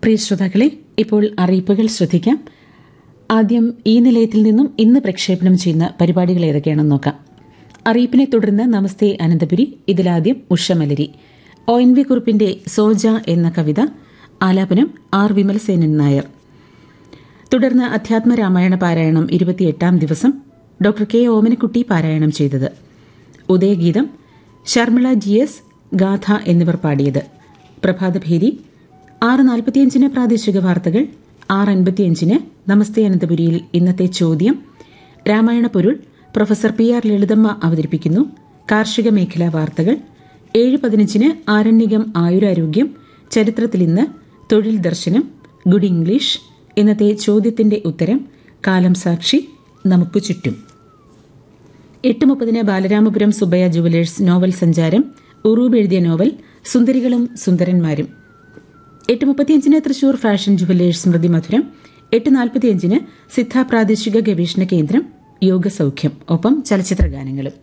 പ്രിയ ശ്രോതാക്കളെ ഇപ്പോൾ അറിയിപ്പുകൾ ശ്രദ്ധിക്കാം ആദ്യം ഈ നിലയത്തിൽ നിന്നും ഇന്ന് പ്രക്ഷേപണം ചെയ്യുന്ന പരിപാടികൾ ഏതൊക്കെയാണെന്ന് നോക്കാം അറിയിപ്പിനെ തുടർന്ന് നമസ്തേ അനന്തപുരി ഇതിലാദ്യം ഉഷമലരി ഒ എൻ വി കുറിപ്പിന്റെ സോജ എന്ന കവിത ആലാപനം ആർ വിമലസേനൻ നായർ തുടർന്ന് അധ്യാത്മ രാമായണ പാരായണം ഇരുപത്തിയെട്ടാം ദിവസം ഡോക്ടർ കെ ഓമനക്കുട്ടി പാരായണം ചെയ്തത് ഉദയഗീതം ശർമിള ജി എസ് ഗാഥ എന്നിവർ പാടിയത് പ്രഭാതഭേരി ആറ് നാൽപ്പത്തിയഞ്ചിന് പ്രാദേശിക വാർത്തകൾ ആറ് അൻപത്തിയഞ്ചിന് നമസ്തേ അനന്തപുരിയിൽ ഇന്നത്തെ ചോദ്യം രാമായണ പൊരുൾ പ്രൊഫസർ പി ആർ ലളിതമ്മ അവതരിപ്പിക്കുന്നു കാർഷിക മേഖലാ വാർത്തകൾ ഏഴ് പതിനഞ്ചിന് ആരണ്യകം ആയുരാരോഗ്യം ചരിത്രത്തിൽ ഇന്ന് തൊഴിൽ ദർശനം ഗുഡ് ഇംഗ്ലീഷ് ഇന്നത്തെ ചോദ്യത്തിന്റെ ഉത്തരം കാലം സാക്ഷി നമുക്ക് ചുറ്റും എട്ട് മുപ്പതിന് ബാലരാമപുരം സുബയ്യ ജുവലേഴ്സ് നോവൽ സഞ്ചാരം ഉറൂബ് എഴുതിയ നോവൽ സുന്ദരികളും സുന്ദരന്മാരും എട്ട് മുപ്പത്തിയഞ്ചിന് തൃശൂർ ഫാഷൻ ജുവലേഴ്സ് സ്മൃതി മധുരം എട്ട് നാൽപ്പത്തിയഞ്ചിന് സിദ്ധ പ്രാദേശിക ഗവേഷണ കേന്ദ്രം യോഗസൌഖ്യം ഒപ്പം ചലച്ചിത്ര ഗാനങ്ങളും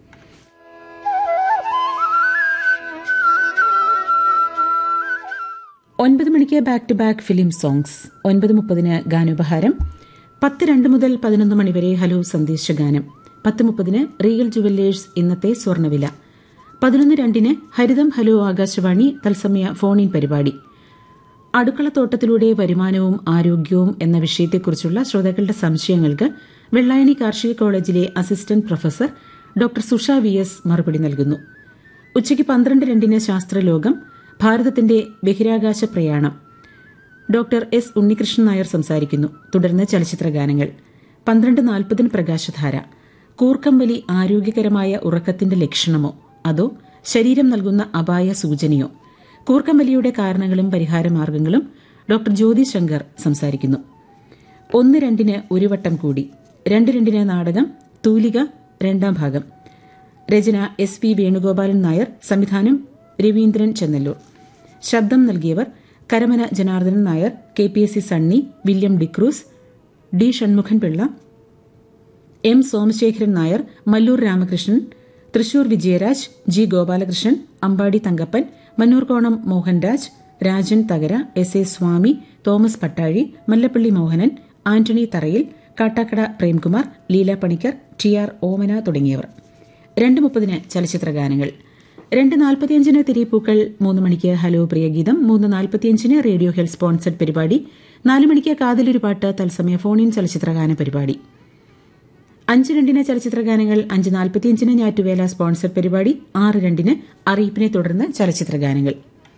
ഒൻപത് മണിക്ക് back to back film songs ഒൻപത് മുപ്പതിന് ഗാനോപഹാരം പത്ത് രണ്ട് മുതൽ പതിനൊന്ന് മണിവരെ ഹലോ സന്ദേശഗാനം പത്ത് മുപ്പതിന് റീഗൽ ജുവല്ലേഴ്സ് ഇന്നത്തെ സ്വർണ്ണവില പതിനൊന്ന് രണ്ടിന് ഹരിതം ഹലോ ആകാശവാണി തത്സമയ ഫോൺ ഇൻ പരിപാടി അടുക്കളത്തോട്ടത്തിലൂടെ വരുമാനവും ആരോഗ്യവും എന്ന വിഷയത്തെക്കുറിച്ചുള്ള ശ്രോതാക്കളുടെ സംശയങ്ങൾക്ക് വെള്ളായണി കാർഷിക കോളേജിലെ assistant professor doctor Susha V S മറുപടി നൽകുന്നു ഉച്ചയ്ക്ക് പന്ത്രണ്ട് രണ്ടിന് ശാസ്ത്രലോകം ഭാരതത്തിന്റെ ബഹിരാകാശ പ്രയാണം ഡോക്ടർ എസ് ഉണ്ണികൃഷ്ണൻ നായർ സംസാരിക്കുന്നു തുടർന്ന് ചലച്ചിത്ര ഗാനങ്ങൾ പന്ത്രണ്ട് നാൽപ്പതിന് പ്രകാശധാര കൂർക്കമ്പലി ആരോഗ്യകരമായ ഉറക്കത്തിന്റെ ലക്ഷണമോ അതോ ശരീരം നൽകുന്ന അപായ സൂചനയോ കൂർക്കമ്പലിയുടെ കാരണങ്ങളും പരിഹാരമാർഗങ്ങളും ഡോക്ടർ ജ്യോതി ശങ്കർ സംസാരിക്കുന്നു ഒന്ന് രണ്ടിന് ഒരു വട്ടം കൂടി രണ്ട് രണ്ടിന് നാടകം തൂലിക രണ്ടാം ഭാഗം രചന എസ് പി വേണുഗോപാലൻ നായർ സംവിധാനം രവീന്ദ്രൻ ചെന്നല്ലൂർ ശബ്ദം നൽകിയവർ Karamana Janardhanan Nair K P S C Sunny William D'Cruz D Shanmukhan Pillai M Somasekharan Nair Mallur Ramakrishnan Thrissur Vijayaraj G Gopalakrishnan Ambadi Thankappan Mannurkonam Mohanraj Rajan Thakara S A Swami Thomas Pattazhi Mallappally Mohanan Antony Tharayil Kattakkada Premkumar Leela Panicker T R Omana തുടങ്ങിയവർ രണ്ട് മുപ്പതിന് ചലച്ചിത്ര ഗാനങ്ങൾ രണ്ട് നാൽപ്പത്തിയഞ്ചിന് തിരിപ്പൂക്കൾ മൂന്ന് മണിക്ക് ഹലോ പ്രിയഗീതം മൂന്ന് നാൽപ്പത്തിയഞ്ചിന് റേഡിയോ ഹെൽത്ത് സ്പോൺസർഡ് പരിപാടി നാല് മണിക്ക് കാതിലൊരു പാട്ട് തത്സമയ ഫോണിൻ ചലച്ചിത്രഗാന പരിപാടി അഞ്ച് രണ്ടിന് ചലച്ചിത്ര ഗാനങ്ങൾ അഞ്ച് നാൽപ്പത്തിയഞ്ചിന് ഞാറ്റുവേല സ്പോൺസർ പരിപാടി ആറ് രണ്ടിന് അറിയിപ്പിനെ തുടർന്ന് ചലച്ചിത്ര ഗാനങ്ങൾ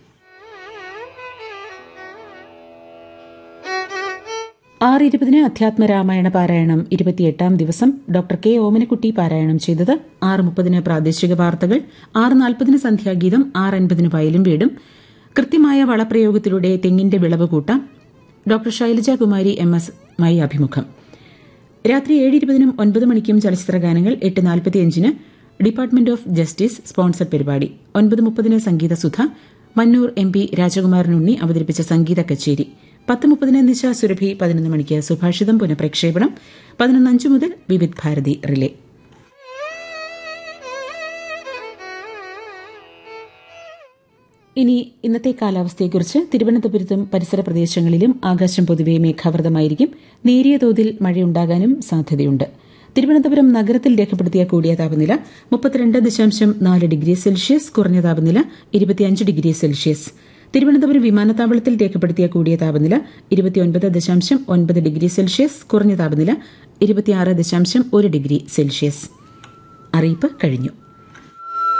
ആറ് ഇരുപതിന് അധ്യാത്മ രാമായണ പാരായണം ഇരുപത്തിയെട്ടാം ദിവസം ഡോക്ടർ കെ ഓമനക്കുട്ടി പാരായണം ചെയ്തത് ആറ് മുപ്പതിന് പ്രാദേശിക വാർത്തകൾ ആറ് നാൽപ്പതിന് സന്ധ്യാഗീതം ആറ് അൻപതിന് വയലും വീടും കൃത്യമായ വളപ്രയോഗത്തിലൂടെ തെങ്ങിന്റെ വിളവ് കൂട്ടാം doctor Shailaja Kumari M S മായി അഭിമുഖം രാത്രി ഏഴ് ഇരുപതിനും ഒൻപത് മണിക്കും ചലച്ചിത്ര ഗാനങ്ങൾ എട്ട് നാൽപ്പത്തിയഞ്ചിന് ഡിപ്പാർട്ട്മെന്റ് ഓഫ് ജസ്റ്റിസ് സ്പോൺസർ പരിപാടി ഒൻപത് മുപ്പതിന് സംഗീത സുധ മന്നൂർ എം പി രാജകുമാരൻ ഉണ്ണി അവതരിപ്പിച്ച സംഗീത കച്ചേരി പത്ത് മുപ്പതിന് നിശ സുരഭി പതിനൊന്ന് മണിക്ക് സുഭാഷിതം പുനഃപ്രക്ഷേപണം പതിനൊന്നഞ്ച് മുതൽ വിവിധ് ഭാരതി റിലേ ഇനി ഇന്നത്തെ കാലാവസ്ഥയെക്കുറിച്ച് തിരുവനന്തപുരത്തും പരിസര പ്രദേശങ്ങളിലും ആകാശം പൊതുവെ മേഘാവൃതമായിരിക്കും നേരിയ തോതിൽ മഴയുണ്ടാകാനും സാധ്യതയുണ്ട് തിരുവനന്തപുരം നഗരത്തിൽ രേഖപ്പെടുത്തിയ കൂടിയ താപനില മുപ്പത്തിരണ്ട് ദശാംശം നാല് ഡിഗ്രി സെൽഷ്യസ് കുറഞ്ഞ താപനില ഇരുപത്തിയഞ്ച് ഡിഗ്രി സെൽഷ്യസ് തിരുവനന്തപുരം വിമാനത്താവളത്തിൽ രേഖപ്പെടുത്തിയ കൂടിയ താപനില ഇരുപത്തിയൊൻപത് ദശാംശം ഒൻപത് ഡിഗ്രി സെൽഷ്യസ് കുറഞ്ഞ താപനില ഇരുപത്തിയാറ് ദശാംശം ഒരു ഡിഗ്രി സെൽഷ്യസ് അറിയിപ്പ് കഴിഞ്ഞു